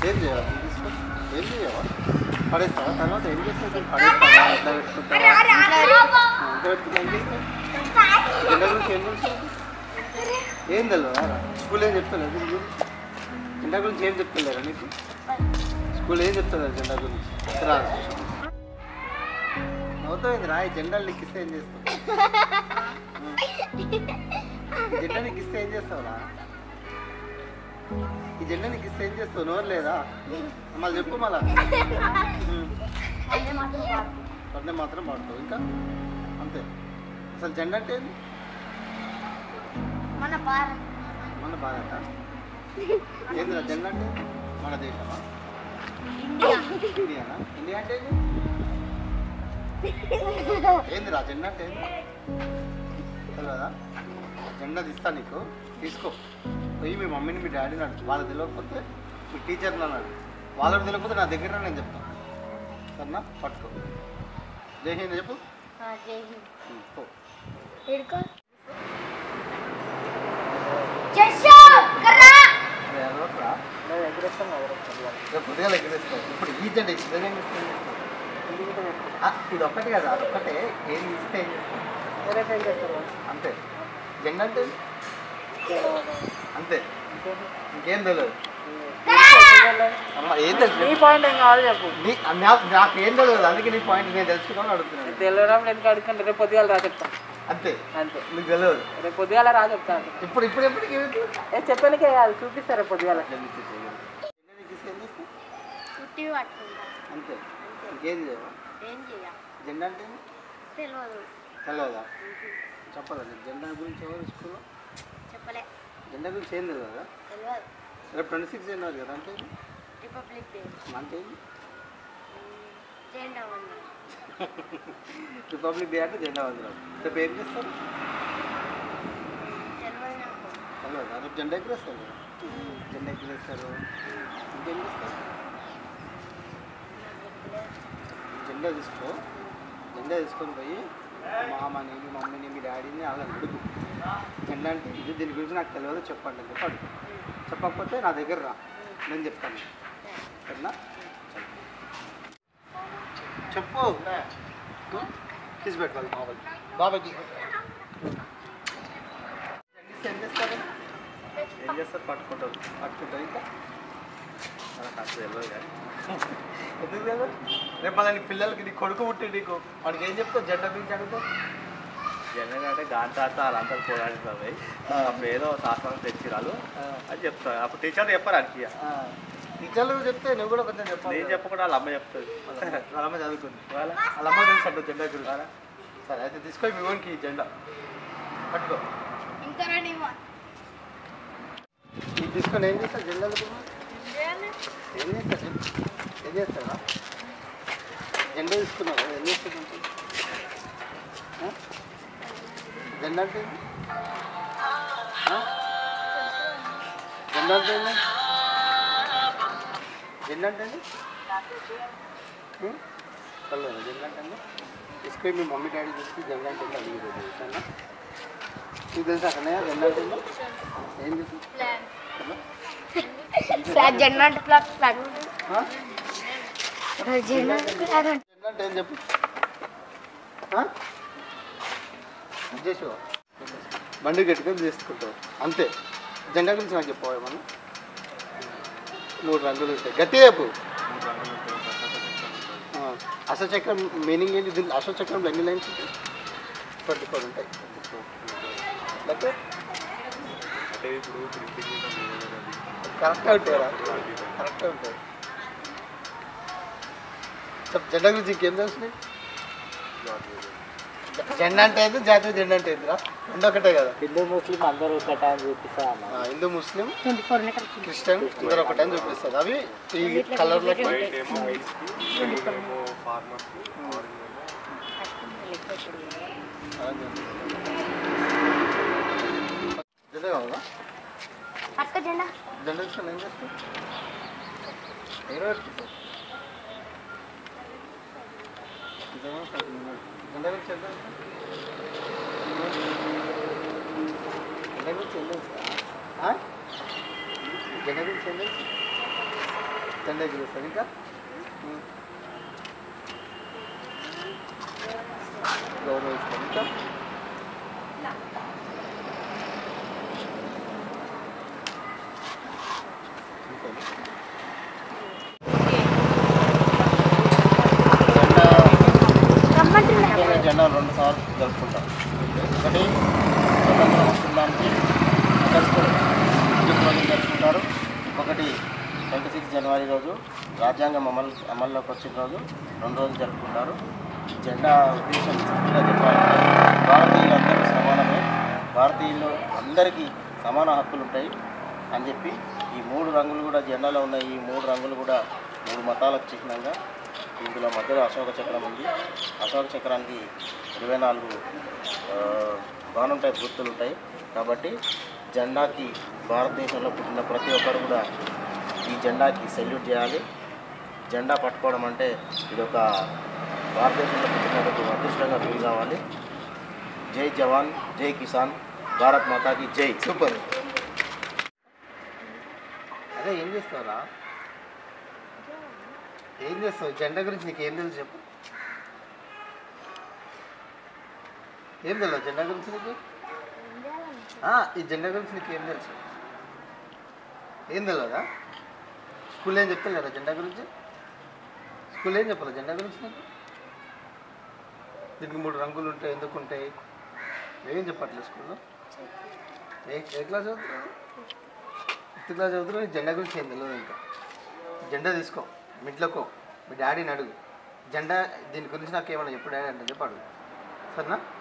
ఏం చేయాలి ఇది తీసుకో ఏం చేయావా పడేస్తావా తర్వాత ఏం చేస్తావు దీన్ని పడేస్తావా ఎట్లా పెట్టుకుంటావా ఇంట్లో పెట్టుకుంటే ఏం చేస్తావు జెండా గురించి ఏం తెలుసు ఏం తెలియదా స్కూల్ ఏం చెప్తలేదు దీని గురించి జెండా గురించి ఏం చెప్తలేరా నీకు స్కూల్ ఏం చెప్తలేదు జెండా గురించి రా నవ్వుతావు రా ఈ జెండాలు నీకు ఇస్తే ఏం చేస్తావు ఈ జెండా నీకు ఇస్తే ఏం చేస్తావురా ఈ జెండా నీకు ఇస్తే ఏం చేస్తావు నోరు లేదా మళ్ళీ చెప్పు మళ్ళా పన్నే మాత్రం పాడతావు ఇంకా అంతే అసలు జెండా అంటే ఏంది మన భారత్ మన బాధ ఏందిరా జెండా అంటే మన దేశమా ఇండియా ఇండియానా ఇండియా అంటే ఏంది ఏందిరా జెండా అంటే ఏంది తెలియదా జెండా తీస్తా నీకు తీసుకో పోయి మీ మమ్మీని మీ డాడీని అడుగు వాళ్ళకి తెలియకపోతే మీ టీచర్ని అన్నాడు వాళ్ళకి తెలియకపోతే నా దగ్గర నేను చెప్తాను సరేనా పట్టుకో జై హింద్ చెప్పు ఆ, జై హింద్ ఉం, పో ఎడుకో జస్సు కర్రా అరే, ఎగరొద్దురా. రేపు ఉదయం ఎగరేస్తావు ఇప్పుడు ఈ జెండా ఇస్తే ఏం చేస్తావు? ఆ, ఇది ఒక్కటి కదా అదొక్కటే ఏం ఇస్తే ఏం చేస్తావు అంతే జెండా అంటే అంతే ఇంకేం తెలియదు అమ్మ ఏం తెలుసు నీ పాయింట్ ఏం కావాలి చెప్పు నీ నా- నాకేం తెలియదు అందుకే నీ పాయింట్ నేను తెలుసుకోవాలని అడుగుతున్నాను తెలియడం ఎందుకు అడుగుతుంటే రేపు పొద్దుగాల రా చెప్తా అంతే అంతే నీకు తెలియదు రేపు పొద్దుగాల రా చెప్తాను ఇప్పుడు ఇప్పుడు ఎప్పటికి ఏమిటి? ఏ చెప్పానికే కాదు చూపిస్తా రేపు పొద్దుగాల జెండా తీసేయ్. జెండా నీకు ఇస్తే ఏం చేస్తావు? పుట్టి పట్టుకుంటా అంతే ఇంకేం చేయవా ఏం చెయ్య జెండా అంటే ఏంది? తెలియదు తెలియదా చెప్పదా నీకు జెండా గురించి ఎవరు స్కూల్లో చెప్పలే జెండా గురించి ఏం తెలియదు కదా తెలియదు రేపు ట్వంటీ సిక్స్ జనవరి కదా అంటే ఏంది? రిపబ్లిక్ డే అంటే ఏంది? జెండా వందనం రిపబ్లిక్ డే అంటే జెండా వందనం రేపు ఏం చేస్తారు తెలియదు నాకు తెలియదా రేపు జెండా ఎగిరేస్తారు కదా జెండా ఎగిరేస్తారు ఇంకేం చేస్తారు జెండా తీసుకో జెండా తీసుకొని పోయి మా మామని మీ మమ్మీని మీ డాడీని అలా అడుగు జెండా అంటే ఇది దీని గురించి నాకు తెలియదు చెప్పండి అని చెప్పి అడుగు చెప్పకపోతే నా దగ్గర రా నేను చెప్తాను సరేనా చెప్పు తీసి పెట్టుకోవాలి బాబాయ్ బాబాయ్కి ఏం చేస్తారు ఏం చేస్తారు పట్టుకుంటారు పట్టుకుంటారు ఇంకా మనకు అసలు తెలియదు కానీ ఎందుకు లేదు రేపు మళ్ళీ నీ పిల్లలకి నీ కొడుకు పుట్టి నీకు వాడికి ఏం చెప్తావు జెండా గురించి అడుగుతావు జనరల్గా అంటే గాంధీ తాత వాళ్ళంతా పోరాడుతారు పోయి అప్పుడు ఏదో శాస్త్రం తెచ్చిరాలు అని చెప్తారు అప్పుడు టీచర్ చెప్పారు అనికి టీచర్లు చెప్తే నువ్వు కూడా కొంచెం చెప్పాలి నేను చెప్పకుండా వాళ్ళ అమ్మ చెప్తుంది వాళ్ళ అమ్మ చదువుకుంది వాళ్ళ వాళ్ళ అమ్మ తెలుసు అంటూ జెండా గురించి సరే అయితే తీసుకొని మీ ఓన్కి ఈ జెండా పట్టుకో ఇంకా రండి ఇది తీసుకొని ఏం చేస్తారు జెండాలు ఏం చేస్తారు ఏం చేస్తారా జెండా తీసుకున్నావు కదా, ఏం చేస్తారు అంటే? ఆ? జెండా అంటే ఏంది? ఆ? జెండా అంటే ఏంది? జెండా అంటే ఏంది? ఉం? తెలియదా జెండా అంటే ఏంది? తీసుకొని మీ మమ్మీ డాడీ తీసుకుని జెండా అంటే ఏందో అడిగి తెలుసా నీకు తెలుసా అక్కడనే జెండా అంటే ఏందో? ఏం తెలుసు ఫ్లాగ్ జెండా అంటే ఫ్లాగ్ ఫ్లాగ్ ఆ? జెండా అంటే ఫ్లాగ్ అంటే జెండా అంటే ఏం చెప్పు ఆ? చేసావు బండి గట్టుకొని చేసుకుంటావు అంతే జెండా గురించి నాకు చెప్పావు ఏమన్నా మూడు రంగులు ఉంటాయి గట్టి చెప్పు ఆ, అశోచక్రం మీనింగ్ ఏంటి దీని అశోచక్రంలో ఎన్ని లైన్స్ ఉంటాయి ట్వంటీ ఫోర్ ఉంటాయి లేకపోతే అంటే ఇప్పుడు ప్రింటింగ్ కరెక్ట్గా ఉంటాయరా కరెక్ట్గా ఉంటాయి చెప్పు జెండా గురించి ఇంకేం తెలుసు నీకు? జెండా అంటే ఏంది జాతీయ జెండా అంటే ఏందిరా రెండు ఒకటే కదా హిందూ ముస్లిం అందరూ ఒక టైం చూపిస్తా అన్న ఆ, Hindu Muslim twenty four meter Christian అందరూ ఒకటే అని చూపిస్తుంది అవి ఈ కలర్లో వైట్ ఏమో వైట్స్కి గ్రీన్ ఏమో ఫార్మర్స్కి ఆరెంజ్ జెండా కావాలా పక్క జెండా జెండా తీసుకొని ఏం చేస్తావు ఎవరో పెట్టుకుంటావు ఇదేమో జెండా గురించి ఎంత తెలుసు? జెండా గురించి ఏం తెలుసు ఆ? జెండా గురించి ఏం తెలుసు జెండా ఎగిరేస్తారు ఇంకా ఉమ్. గౌరవిస్తారు ఇంకా జెండా రమ్మంటున్నా ముఖ్యంగా జెండా రెండు సార్లు జరుపుకుంటాం ఒకటి స్వతంత్ర వస్తుందానికి ఆగస్టు ఫిఫ్టీన్ రోజు జరుపుకుంటారు ఒకటి ట్వంటీ సిక్స్ జనవరి రోజు రాజ్యాంగం అమలు అమల్లోకి వచ్చిన రోజు రెండు రోజులు జరుపుకుంటారు ఈ జెండా ఉద్దేశం సింపుల్గా చెప్పాలంటే భారతీయులందరూ సమానమే భారతీయులు అందరికీ సమాన హక్కులు ఉంటాయి అని చెప్పి ఈ మూడు రంగులు కూడా జెండాలో ఉన్న ఈ మూడు రంగులు కూడా మూడు మతాలకు చిహ్నంగా ఇందులో మధ్యలో అశోక చక్రం ఉంది అశోక చక్రానికి ఇరవై నాలుగు ఆ, బాణం టైప్ గుర్తులు ఉంటాయి కాబట్టి జెండాకి భారతదేశంలో పుట్టిన ప్రతి ఒక్కరు కూడా ఈ జెండాకి సెల్యూట్ చేయాలి జెండా పట్టుకోవడం అంటే ఇది ఒక భారతదేశంలో పుట్టినందుకు అదృష్టంగా ఫీల్ కావాలి జై జవాన్ జై కిసాన్ భారత్ మాతాకి జై సూపర్ అదే ఏం చేస్తావురా ఏం చేస్తావు జెండా గురించి నీకు ఏం తెలుసు చెప్పు ఏం తెలియదు జెండా గురించి నీకు ఆ, ఈ జెండా గురించి నీకు ఏం తెలుసు ఏం తెలియదా స్కూల్ ఏం చెప్తలేరా జెండా గురించి స్కూల్ ఏం చెప్పాలి జెండా గురించి నీకు దీనికి మూడు రంగులు ఉంటాయి ఎందుకు ఉంటాయి ఏం చెప్పట్లేదు స్కూల్లో ఏ ఏ క్లాస్ చదువుతున్నావు ఫిఫ్త్ క్లాస్ చదువుతున్నావు జెండా గురించి ఏం తెలియదు ఇంకా జెండా తీసుకో మీ ఇంట్లోకో మీ డాడీని అడుగు జెండా దీని గురించి నాకు ఏమన్నా చెప్పు డాడీ అంటే చెప్పు అడుగు సరేనా